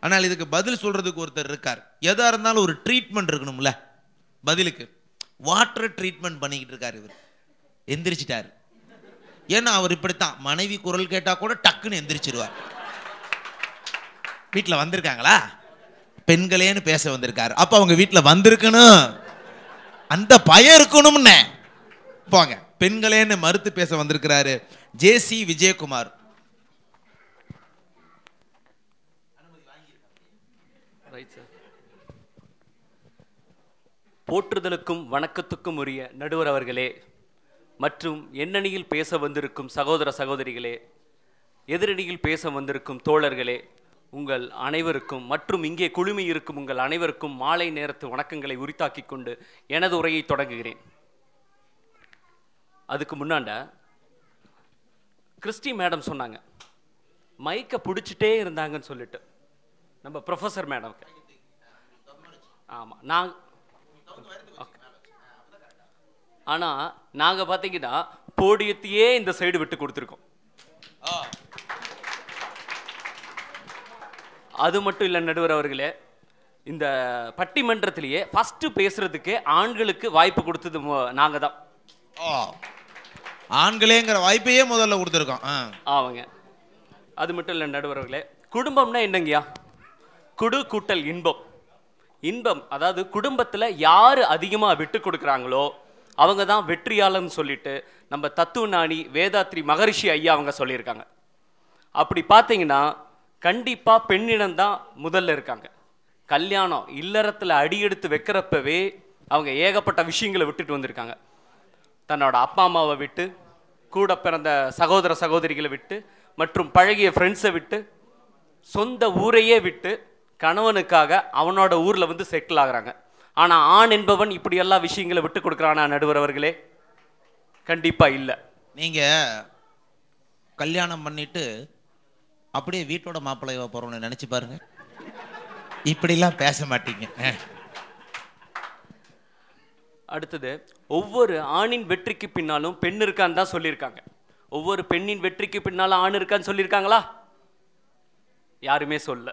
ஆனால் இதுக்கு பதில் சொல்றதுக்கு ஒருத்தர் இருக்கார் எதா இருந்தாலும் ஒரு ட்ரீட்மெண்ட் இருக்கணும்ல பதிலுக்கு வாட்டர் ட்ரீட்மெண்ட் பண்ணிக்கிட்டு இருக்காரு இவர் எந்திரிச்சிட்டாரு ஏன்னா அவர் இப்படித்தான் மனைவி குரல் கேட்டா கூட டக்குன்னு எந்திரிச்சிருவார் வீட்டில் வந்திருக்காங்களா பெண்களேன்னு பேச வந்திருக்காரு அப்ப அவங்க வீட்டில் வந்திருக்கணும் அந்த பயம் இருக்கணும்னு போங்க பெண்களேன்னு மறுத்து பேச வந்திருக்கிறாரு ஜேசி விஜயகுமார் ரைட் சார் போற்றுதலுக்கும் வணக்கத்துக்கும் உரிய நடுவர் அவர்களே மற்றும் எண்ணணியில் பேச வந்திருக்கும் சகோதர சகோதரிகளே எதிரணியில் பேச வந்திருக்கும் தோழர்களே உங்கள் அனைவருக்கும் மற்றும் இங்கே குழுமி இருக்கும் உங்கள் அனைவருக்கும் மாலை நேரத்து வணக்கங்களை உரித்தாக்கிக் கொண்டு எனது உரையை தொடங்குகிறேன் அதுக்கு முன்னாண்ட கிறிஸ்டி மேடம் சொன்னாங்க மைக்கை பிடிச்சிட்டே இருந்தாங்கன்னு சொல்லிட்டு நம்ம ப்ரொஃபஸர் மேடம்க்கு ஆமாம் நான் ஆனால் நாங்கள் பார்த்தீங்கன்னா போடியத்தையே இந்த சைடு விட்டு கொடுத்துருக்கோம் அது மட்டும் இல்லை நடுவர் அவர்களே இந்த பட்டிமன்றத்திலேயே ஃபஸ்ட்டு பேசுறதுக்கு ஆண்களுக்கு வாய்ப்பு கொடுத்தது நாங்கள் தான் ஓ ஆண்களேங்கிற வாய்ப்பையே முதல்ல கொடுத்துருக்கோம் ஆ ஆமாங்க அது மட்டும் இல்லை நடுவர்களே குடும்பம்னா என்னங்கய்யா குடு கூட்டல் இன்பம் இன்பம் அதாவது குடும்பத்தில் யார் அதிகமாக விட்டு கொடுக்குறாங்களோ அவங்க தான் வெற்றியாளர்னு சொல்லிட்டு நம்ம தத்துவ ஞானி வேதாத்ரி மகரிஷி ஐயா அவங்க சொல்லியிருக்காங்க அப்படி பார்த்தீங்கன்னா கண்டிப்பாக பெண்ணினம் தான் முதல்ல இருக்காங்க கல்யாணம் இல்லறத்தில் அடியெடுத்து வைக்கிறப்பவே அவங்க ஏகப்பட்ட விஷயங்களை விட்டுட்டு வந்திருக்காங்க தன்னோட அப்பா அம்மாவை விட்டு கூட பிறந்த சகோதர சகோதரிகளை விட்டு மற்றும் பழகிய ஃப்ரெண்ட்ஸை விட்டு சொந்த ஊரையே விட்டு கணவனுக்காக அவனோட ஊரில் வந்து செட்டில் ஆகுறாங்க ஆனால் ஆண் என்பவன் இப்படி எல்லா விஷயங்களை விட்டு கொடுக்குறானா நடுவர் அவர்களே கண்டிப்பாக இல்லை நீங்க கல்யாணம் பண்ணிட்டு அப்படியே வீட்டோட மாப்பிள்ளைய போறோம்னு நினைச்சு பாருங்க இப்படிலாம் பேச மாட்டீங்க அஹ். அடுத்தது ஒவ்வொரு ஆணின் வெற்றிக்கு பின்னாலும் பெண் இருக்கான்னு தான் சொல்லியிருக்காங்க ஒவ்வொரு பெண்ணின் வெற்றிக்கு பின்னாலும் ஆண் இருக்கான்னு சொல்லியிருக்காங்களா யாருமே சொல்ல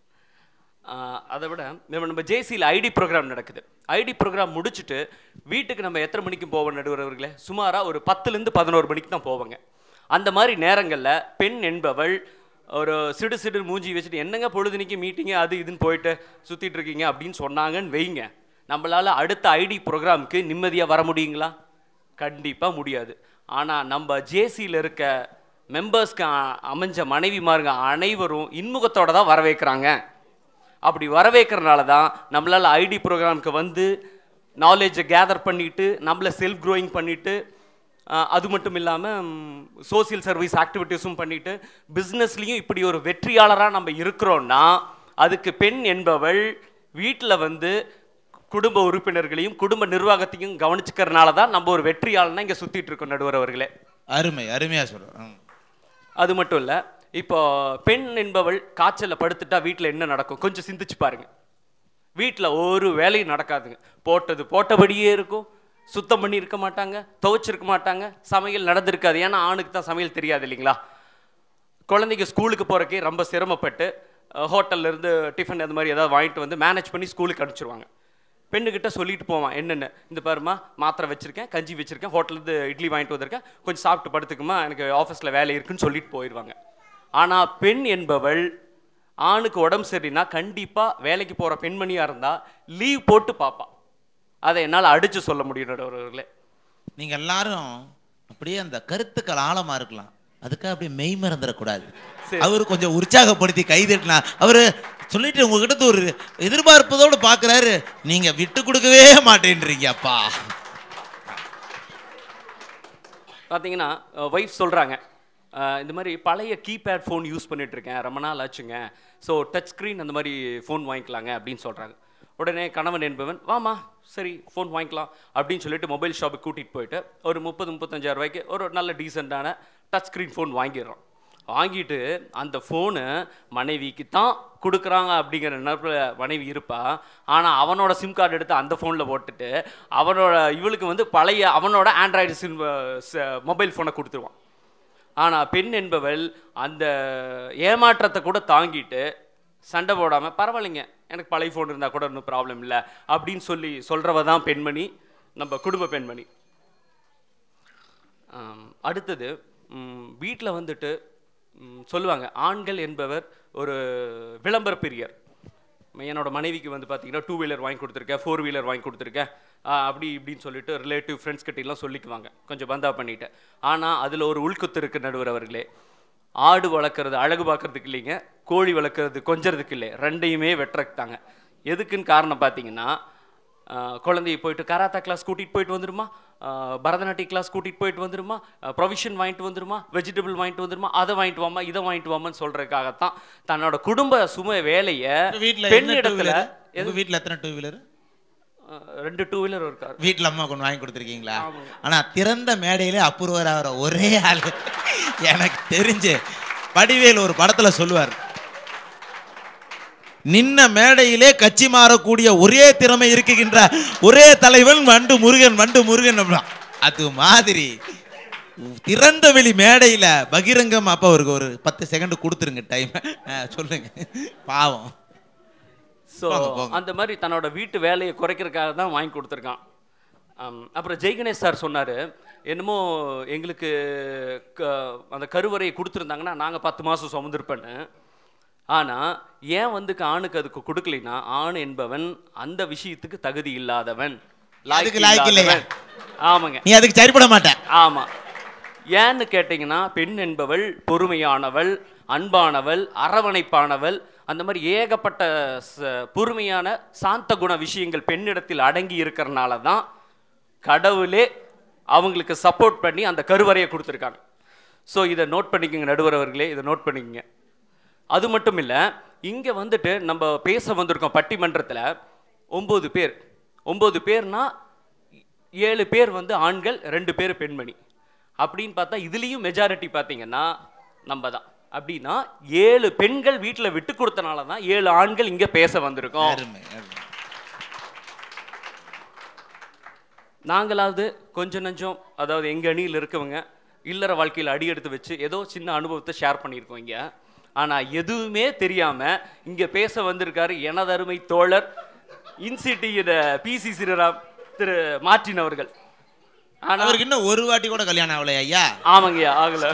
ஆஹ் அதை விட நம்ம நம்ம ஜேசியில் ஐடி ப்ரோக்ராம் நடக்குது ஐடி ப்ரோக்ராம் முடிச்சுட்டு வீட்டுக்கு நம்ம எத்தனை மணிக்கு போவோம் நடுவர்களே சுமாராக ஒரு பத்துலேருந்து பதினோரு மணிக்கு தான் போவோங்க அந்த மாதிரி நேரங்களில் பெண் என்பவள் ஒரு சிடு சிடு மூஞ்சி வச்சுட்டு என்னங்க பொழுதுனிக்கு மீட்டிங்கு அது இதுன்னு போயிட்டு சுற்றிட்டு இருக்கீங்க அப்படின்னு சொன்னாங்கன்னு வைங்க நம்மளால் அடுத்த ஐடி ப்ரோக்ராமுக்கு நிம்மதியாக வர முடியுங்களா கண்டிப்பாக முடியாது ஆனால் நம்ம ஜேசியில் இருக்க மெம்பர்ஸ்க்கு அ- அமைஞ்ச மனைவிமாருங்க அனைவரும் இன்முகத்தோட தான் வரவேற்கிறாங்க அப்படி வரவேற்கிறனால தான் நம்மளால் ஐடி ப்ரோக்ராமுக்கு வந்து நாலேஜை கேதர் பண்ணிட்டு நம்மளை செல்ஃப் க்ரோயிங் பண்ணிட்டு அஹ், அது மட்டும் இல்லாமல் சோஷியல் சர்வீஸ் ஆக்டிவிட்டீஸும் பண்ணிட்டு பிஸ்னஸ்லேயும் இப்படி ஒரு வெற்றியாளராக நம்ம இருக்கிறோன்னா அதுக்கு பெண் என்பவள் வீட்டில் வந்து குடும்ப உறுப்பினர்களையும் குடும்ப நிர்வாகத்தையும் கவனிச்சுக்கிறனால தான் நம்ம ஒரு வெற்றியாளனா இங்கே சுற்றிட்டு இருக்கோம் நடுவர் அவர்களே அருமை அருமையா சொல்றோம் அது மட்டும் இல்லை இப்போ பெண் என்பவள் காய்ச்சலில் படுத்துட்டா வீட்டில் என்ன நடக்கும் கொஞ்சம் சிந்திச்சு பாருங்க வீட்டில் ஒரு வேலையும் நடக்காதுங்க போட்டது போட்டபடியே இருக்கும் சுத்தம் பண்ணி இருக்க மாட்டாங்க துவைச்சிருக்க மாட்டாங்க சமையல் நடந்திருக்காது ஏன்னா ஆணுக்கு தான் சமையல் தெரியாது இல்லைங்களா குழந்தைங்க ஸ்கூலுக்கு போகிறக்கே ரொம்ப சிரமப்பட்டு அஹ், ஹோட்டல்ல இருந்து டிஃபன் அது மாதிரி ஏதாவது வாங்கிட்டு வந்து மேனேஜ் பண்ணி ஸ்கூலுக்கு அனுப்பிச்சிருவாங்க பெண்ணுக்கிட்ட சொல்லிட்டு போவான் என்னென்ன இந்த பாருமா மாத்திரை வச்சிருக்கேன் கஞ்சி வச்சிருக்கேன் ஹோட்டல்லேருந்து இட்லி வாங்கிட்டு வந்திருக்கேன் கொஞ்சம் சாப்பிட்டு படுத்துக்குமா எனக்கு ஆஃபீஸில் வேலை இருக்குன்னு சொல்லிட்டு போயிடுவாங்க ஆனால் பெண் என்பவள் ஆணுக்கு உடம்பு சரினா கண்டிப்பாக வேலைக்கு போகிற பெண்மணியாக இருந்தால் லீவ் போட்டு பார்ப்பா அதை என்னால் அடித்து சொல்ல முடியும் நடுவர்களே நீங்க எல்லாரும் அப்படியே அந்த கருத்துக்கள் ஆழமா இருக்கலாம் அதுக்காக அப்படியே மெய் மறந்துடக்கூடாது சரி. அவரு கொஞ்சம் உற்சாகப்படுத்தி கைதட்டினா அவரு சொல்லிட்டு உங்ககிட்ட ஒரு எதிர்பார்ப்பதோடு பார்க்கறாரு நீங்க விட்டு கொடுக்கவே மாட்டேன்றீங்க அப்பா பார்த்தீங்கன்னா ஒய்ஃப் சொல்கிறாங்க இந்த மாதிரி பழைய கீபேட் ஃபோன் யூஸ் பண்ணிட்டு இருக்கேன் ரொம்ப நாள் ஆச்சுங்க ஸோ டச் ஸ்க்ரீன் அந்த மாதிரி ஃபோன் வாங்கிக்கலாங்க அப்படின்னு சொல்கிறாங்க உடனே கணவன் என்பவன் வாமா சரி ஃபோன் வாங்கிக்கலாம் அப்படின்னு சொல்லிட்டு மொபைல் ஷாப்புக்கு கூட்டிகிட்டு போயிட்டு ஒரு முப்பது முப்பத்தஞ்சாயிரம் ரூபாய்க்கு ஒரு நல்ல டீசெண்டான டச் ஸ்க்ரீன் ஃபோன் வாங்கிடுறோம் வாங்கிட்டு அந்த ஃபோனு மனைவிக்கு தான் கொடுக்குறாங்க அப்படிங்கிற நினைப்பில் மனைவி இருப்பா ஆனால் அவனோட சிம் கார்டு எடுத்து அந்த ஃபோனில் போட்டுட்டு அவனோட இவளுக்கு வந்து பழைய அவனோட ஆண்ட்ராய்டு சிம் மொபைல் ஃபோனை கொடுத்துருவான் ஆனால் பெண் என்பவள் அந்த ஏமாற்றத்தை கூட தாங்கிட்டு சண்டை போடாமல் பரவாயில்லைங்க எனக்கு பழைய ஃபோன் இருந்தால் கூட ஒன்றும் ப்ராப்ளம் இல்லை அப்படின்னு சொல்லி சொல்கிறவ தான் பெண்மணி நம்ம குடும்ப பெண்மணி ஆம், அடுத்தது வீட்டில் வந்துட்டு ம், சொல்லுவாங்க ஆண்கள் என்பவர் ஒரு விளம்பர பிரியர் என்னோட மனைவிக்கு வந்து பார்த்தீங்கன்னா டூ வீலர் வாங்கி கொடுத்துருக்கேன் ஃபோர் வீலர் வாங்கி கொடுத்துருக்கேன் ஆ, அப்படி இப்படின்னு சொல்லிட்டு ரிலேட்டிவ் ஃப்ரெண்ட்ஸ் கிட்டலாம் சொல்லிக்குவாங்க கொஞ்சம் பந்தா பண்ணிட்டு ஆனால் அதில் ஒரு உள்குத்து இருக்கு நடுவர் அவர்களே ஆடு வளர்க்குறது அழகு பார்க்கறதுக்கு இல்லைங்க கோழி வளர்க்குறது கொஞ்சறதுக்கு இல்லை ரெண்டையுமே வெட்டுறதுக்கு தாங்க எதுக்குன்னு காரணம் பார்த்தீங்கன்னா ஆஹ் குழந்தைய போயிட்டு கராத்தா கிளாஸ் கூட்டிகிட்டு போயிட்டு வந்துருமா ஆஹ் பரதநாட்டிய கிளாஸ் கூட்டிகிட்டு போயிட்டு வந்துருமா ப்ரொவிஷன் வாங்கிட்டு வந்துருமா வெஜிடபிள் வாங்கிட்டு வந்துருமா அதை வாங்கிட்டு வாமா இதை வாங்கிட்டு வாமான்னு சொல்றதுக்காகத்தான் தன்னோட குடும்ப சுமை வேலையை உங்க வீட்ல பெண் என்ன டூ இடத்துல வீலர் உங்க வீட்ல எத்தனை டூ வீலர் ஆஹ் ரெண்டு டூ வீலர் இருக்காரு வீட்ல அம்மா கொண்டு வாங்கி கொடுத்துருக்கீங்களா ஆமாங்க. ஆனா திறந்த மேடையிலே அப்ரூவர் ஆகிற ஒரே ஆள் எனக்கு தெரிஞ்சு வடிவேல் ஒரு படத்துல சொல்லுவார் நின்ன மேடையிலே கட்சி மாறக்கூடிய ஒரே திறமை இருக்குகின்ற ஒரே தலைவன் வண்டு முருகன் வண்டு முருகன் அப்படின்னா. அது மாதிரி திறந்த வெளி மேடையில பகிரங்கம் அப்ப அவருக்கு ஒரு பத்து செகண்ட் கொடுத்துருங்க டைம் சொல்லுங்க பாவம் ஸோ போங்க, போங்க. அந்த மாதிரி தன்னோட வீட்டு வேலையை குறைக்கிறதுக்காக தான் வாங்கி கொடுத்துருக்கான் ஆம், அப்புறம் ஜெய் கணேஷ் சார் சொன்னார் என்னமோ எங்களுக்கு க அந்த கருவறையை கொடுத்துருந்தாங்கன்னா நாங்கள் பத்து மாதம் சுமந்திருப்பேன்னு ஆனால் ஏன் வந்து ஆணுக்கு அதுக்கு கொடுக்கலைன்னா ஆண் என்பவன் அந்த விஷயத்துக்கு தகுதி இல்லாதவன் அதுக்கு லாய்க்கு இல்லையா? இல்லாதவன். ஆமாங்க நீ அதுக்கு சரிப்பட மாட்டேன் ஆமா ஏன்னு கேட்டிங்கன்னா பெண் என்பவள் பொறுமையானவள் அன்பானவள் அரவணைப்பானவள் அந்த மாதிரி ஏகப்பட்ட ச- பொறுமையான சாந்த குண விஷயங்கள் பெண்ணிடத்தில் அடங்கி இருக்கிறனால தான் கடவுளே அவங்களுக்கு சப்போர்ட் பண்ணி அந்த கருவறையை கொடுத்துருக்காங்க ஸோ இதை நோட் பண்ணிக்கோங்க நடுவர் அவர்களே இதை நோட் பண்ணிக்கங்க அது மட்டும் இல்லை இங்கே வந்துட்டு நம்ம பேச வந்திருக்கோம் பட்டிமன்றத்தில் ஒம்பது பேர் ஒம்பது பேர்னா ஏழு பேர் வந்து ஆண்கள் ரெண்டு பேர் பெண்மணி அப்படின்னு பார்த்தா இதுலேயும் மெஜாரிட்டி பார்த்தீங்கன்னா நம்ம தான் அப்படின்னா ஏழு பெண்கள் வீட்டில் விட்டு கொடுத்தனால தான் ஏழு ஆண்கள் இங்கே பேச வந்திருக்கோம் அருமை அருமை நாங்களாவது கொஞ்சம் நஞ்சம் அதாவது எங்கள் அணியில் இருக்கவங்க இல்லற வாழ்க்கையில் அடி எடுத்து வச்சு ஏதோ சின்ன அனுபவத்தை ஷேர் பண்ணியிருக்கோம் இங்கே ஆனால் எதுவுமே தெரியாமல் இங்கே பேச வந்திருக்காரு எனதருமை தோழர் இன்சிட்டியோட பிசி சிறுராம் திரு மார்ட்டின் அவர்கள் ஆனால் அவருக்கு இன்னும் ஒரு வாட்டி கூட கல்யாணம் ஆகலையா ஐயா ஆமாங்கய்யா ஆகல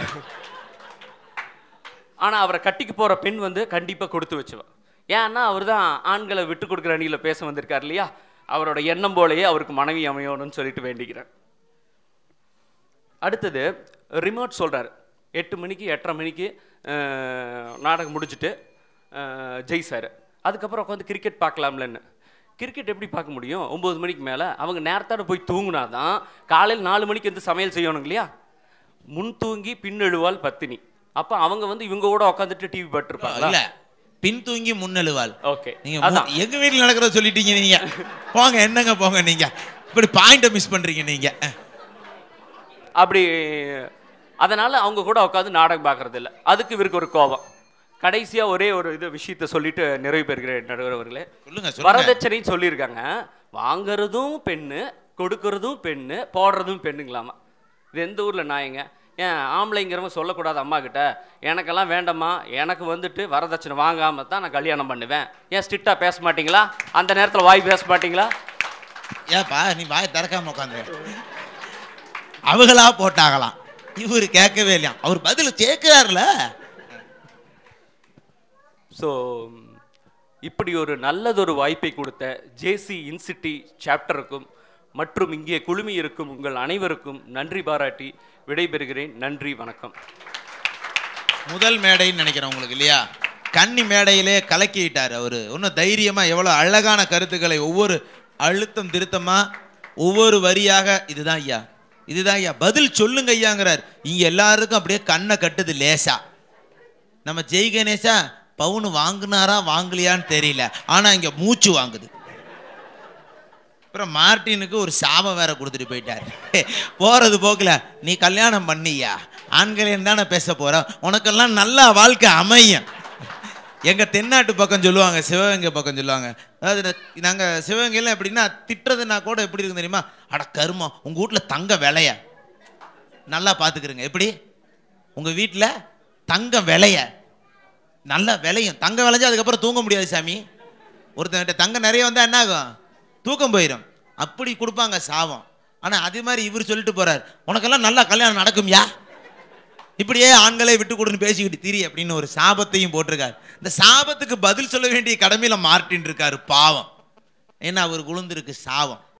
ஆனா அவரை கட்டிக்கு போற பெண் வந்து கண்டிப்பா கொடுத்து வச்சுவ ஏன்னா அவர் தான் ஆண்களை விட்டு கொடுக்குற அணியில பேச வந்திருக்கார் இல்லையா அவரோட எண்ணம் போலயே அவருக்கு மனைவி அமையணும்னு சொல்லிட்டு வேண்டிக்கிறேன் அடுத்தது ரிமோட் சொல்றாரு எட்டு மணிக்கு எட்டரை மணிக்கு அஹ், நாடகம் முடிச்சுட்டு அஹ், ஜெய் சார் அதுக்கப்புறம் உட்காந்து கிரிக்கெட் பார்க்கலாம்லன்னு கிரிக்கெட் எப்படி பார்க்க முடியும் ஒம்பது மணிக்கு மேலே அவங்க நேரத்தோட போய் தூங்குனாதான் காலையில் நாலு மணிக்கு வந்து சமையல் செய்யணும் இல்லையா முன் தூங்கி பின் எழுவாள் பத்தினி அப்போ அவங்க வந்து இவங்க கூட உட்காந்துட்டு டிவி பார்த்துருப்பாங்களா இல்ல பின் தூங்கி முன்னெழுவாள் ஓகே நீங்க அதான் மூ- எங்க வீட்டுல நடக்கிறத சொல்லிட்டீங்க நீங்க போங்க என்னங்க போங்க நீங்க இப்படி பாயிண்ட மிஸ் பண்றீங்க நீங்க அப்படி அதனால அவங்க கூட உட்காந்து நாடகம் பார்க்கறது இல்ல அதுக்கு இவருக்கு ஒரு கோபம் கடைசியா ஒரே ஒரு இது விஷயத்த சொல்லிட்டு நிறைவு பெறுகிறேன் நடுவர் அவர்களே சொல்லுங்க சொல்லுங்க வரதட்சணைன்னு சொல்லியிருக்காங்க வாங்குறதும் பெண்ணு கொடுக்கறதும் பெண்ணு போடுறதும் பெண்ணுங்களாமா இது எந்த ஊர்ல நாயங்க ஏன் ஆம்பளைங்கிறவங்க சொல்லக்கூடாது அம்மா கிட்ட எனக்கெல்லாம் வேண்டாம்மா எனக்கு வந்துட்டு வரதட்சணை வாங்காம தான் நான் கல்யாணம் பண்ணுவேன் ஏன் ஸ்ட்ரிக்டா பேச மாட்டீங்களா அந்த நேரத்துல வாய் பேச மாட்டீங்களா ஏப்பா நீ வாயை திறக்காம உட்காந்து அவங்களா போட்டாகலாம் இவரு கேட்கவே இல்லையா அவர் பதில் கேட்கிறாருல ஸோ இப்படி ஒரு நல்லதொரு வாய்ப்பை கொடுத்த ஜேசி இன்சிட்டி சாப்டருக்கும் மற்றும் இங்கே குழுமி இருக்கும் உங்கள் அனைவருக்கும் நன்றி பாராட்டி விடைபெறுகிறேன் நன்றி வணக்கம் முதல் மேடைன்னு நினைக்கிறேன் உங்களுக்கு இல்லையா கன்னி மேடையிலே கலக்கிட்டார் அவரு இன்னும் தைரியமா எவ்வளவு அழகான கருத்துக்களை ஒவ்வொரு அழுத்தம் திருத்தமா ஒவ்வொரு வரியாக இதுதான் ஐயா இதுதான் ஐயா பதில் சொல்லுங்க ஐயாங்கிறார் இங்க எல்லாருக்கும் அப்படியே கண்ணை கட்டுது லேசா நம்ம ஜெய் கணேசா பவுன் வாங்குனாரா வாங்கலையான்னு தெரியல ஆனா இங்க மூச்சு வாங்குது அப்புறம் மார்ட்டினுக்கு ஒரு சாபம் வேற கொடுத்துட்டு போயிட்டார் போறது போக்குல நீ கல்யாணம் பண்ணியா ஆண்களேன்னு தானே பேச போற உனக்கெல்லாம் நல்லா வாழ்க்கை அமையும் எங்க தென்னாட்டு பக்கம் சொல்லுவாங்க சிவகங்கை பக்கம் சொல்லுவாங்க அதாவது நாங்க சிவகங்கையில எப்படின்னா திட்டுறதுனா கூட எப்படி இருக்கும் தெரியுமா அட கருமம் உங்க வீட்டுல தங்க விலைய நல்லா பாத்துக்கிறங்க எப்படி உங்க வீட்டுல தங்க விலைய நல்லா விளையும் தங்கம் விளைஞ்சா அதுக்கப்புறம் தூங்க முடியாது சாமி ஒருத்தன்கிட்ட தங்கம் நிறைய வந்தால் என்ன ஆகும் தூக்கம் போயிடும் அப்படி கொடுப்பாங்க சாபம் ஆனால் அதே மாதிரி இவர் சொல்லிட்டு போறார் உனக்கெல்லாம் நல்லா கல்யாணம் நடக்கும்யா இப்படியே ஆண்களை விட்டு கொடுன்னு பேசிக்கிட்டு திரி அப்படின்னு ஒரு சாபத்தையும் போட்டிருக்காரு இந்த சாபத்துக்கு பதில் சொல்ல வேண்டிய கடமையில மார்ட்டின் இருக்காரு பாவம் ஏன்னா அவர் குழுந்திருக்கு சாபம்